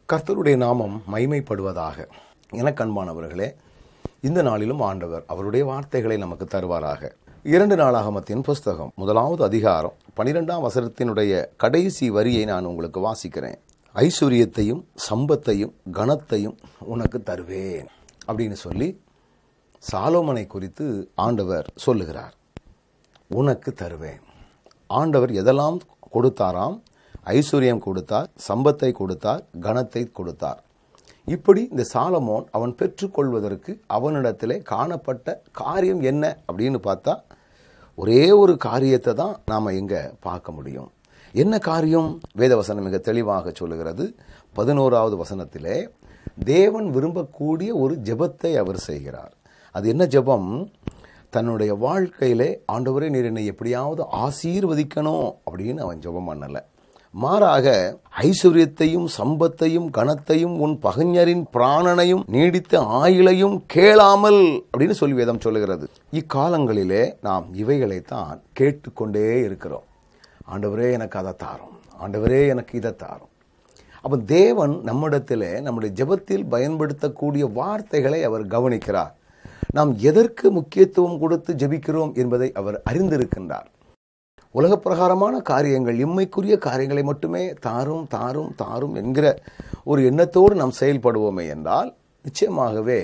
கர்த்தருடைய நாமம் மைமைப்படுவதாக எனக்கு அன்பானவர்களே இந்த நாளிலும் ஆண்டவர் அவருடைய வார்த்தைகளை நமக்கு தருவாராக இரண்டு நாளாகமத்தின் புஸ்தகம் முதலாவது அதிகாரம் பனிரெண்டாம் வசனத்தினுடைய கடைசி வரியை நான் உங்களுக்கு வாசிக்கிறேன் ஐஸ்வர்யத்தையும் சம்பத்தையும் கனத்தையும் உனக்கு தருவேன் அப்படின்னு சொல்லி சாலோமனை குறித்து ஆண்டவர் சொல்லுகிறார் உனக்கு தருவேன் ஆண்டவர் எதெல்லாம் கொடுத்தாராம் ஐஸ்வர்யம் கொடுத்தார் சம்பத்தை கொடுத்தார் கனத்தை கொடுத்தார் இப்படி இந்த சாலமோன் அவன் பெற்றுக்கொள்வதற்கு அவனிடத்திலே காணப்பட்ட காரியம் என்ன அப்படின்னு பார்த்தா ஒரே ஒரு காரியத்தை தான் நாம் இங்கே பார்க்க முடியும் என்ன காரியம் வேதவசனம் மிக தெளிவாக சொல்லுகிறது பதினோராவது வசனத்திலே தேவன் விரும்பக்கூடிய ஒரு ஜெபத்தை அவர் செய்கிறார் அது என்ன ஜெபம் தன்னுடைய வாழ்க்கையிலே ஆண்டவரே நீர் என்னை எப்படியாவது ஆசீர்வதிக்கணும் அப்படின்னு அவன் ஜெபம் பண்ணலை மாறாக ஐஸ்வர்யத்தையும் சம்பத்தையும் கனத்தையும் உன் பகைஞரின் பிராணனையும் நீடித்த ஆயுளையும் கேளாமல் அப்படின்னு சொல்லி வேதம் சொல்லுகிறது இக்காலங்களிலே நாம் இவைகளைத்தான் கேட்டுக்கொண்டே இருக்கிறோம் ஆண்டவரே எனக்கு அதை தாரும் ஆண்டவரே எனக்கு இதை தாரும் அப்போ தேவன் நம்மிடத்தில் நம்முடைய ஜெபத்தில் பயன்படுத்தக்கூடிய வார்த்தைகளை அவர் கவனிக்கிறார் நாம் எதற்கு முக்கியத்துவம் கொடுத்து ஜெபிக்கிறோம் என்பதை அவர் அறிந்திருக்கின்றார் உலக பிரகாரமான காரியங்கள் இம்மைக்குரிய காரியங்களை மட்டுமே தாரும் தாரும் தாரும் என்கிற ஒரு எண்ணத்தோடு நாம் செயல்படுவோமே என்றால் நிச்சயமாகவே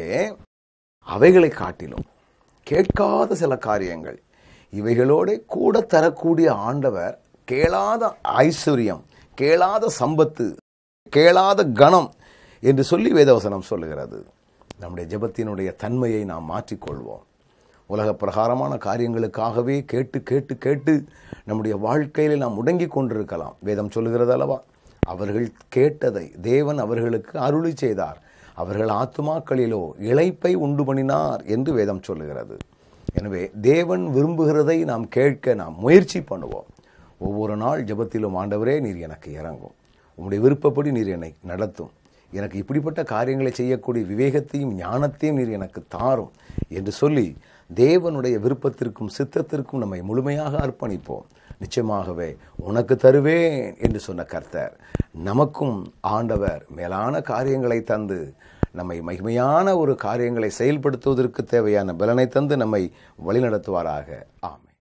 அவைகளை காட்டிலும் கேட்காத சில காரியங்கள் இவைகளோட கூட தரக்கூடிய ஆண்டவர் கேளாத ஐஸ்வர்யம் கேளாத சம்பத்து கேளாத கணம் என்று சொல்லி வேதவசனம் சொல்லுகிறது நம்முடைய ஜெபத்தினுடைய தன்மையை நாம் மாற்றிக்கொள்வோம் உலக பிரகாரமான காரியங்களுக்காகவே கேட்டு கேட்டு கேட்டு நம்முடைய வாழ்க்கையில் நாம் முடங்கி கொண்டிருக்கலாம் வேதம் சொல்லுகிறது அல்லவா அவர்கள் கேட்டதை தேவன் அவர்களுக்கு அருளி செய்தார் அவர்கள் ஆத்துமாக்களிலோ இழைப்பை உண்டு பண்ணினார் என்று வேதம் சொல்லுகிறது எனவே தேவன் விரும்புகிறதை நாம் கேட்க நாம் முயற்சி பண்ணுவோம் ஒவ்வொரு நாள் ஜெபத்திலும் ஆண்டவரே நீர் எனக்கு இறங்கும் உம்முடைய விருப்பப்படி நீர் என்னை நடத்தும் எனக்கு இப்படிப்பட்ட காரியங்களை செய்யக்கூடிய விவேகத்தையும் ஞானத்தையும் நீர் எனக்கு தாரும் என்று சொல்லி தேவனுடைய விருப்பத்திற்கும் சித்தத்திற்கும் நம்மை முழுமையாக அர்ப்பணிப்போம் நிச்சயமாகவே உனக்கு தருவேன் என்று சொன்ன கர்த்தர் நமக்கும் ஆண்டவர் மேலான காரியங்களை தந்து நம்மை மகிமையான ஒரு காரியங்களை செயல்படுத்துவதற்கு தேவையான பலனை தந்து நம்மை வழிநடத்துவாராக ஆமை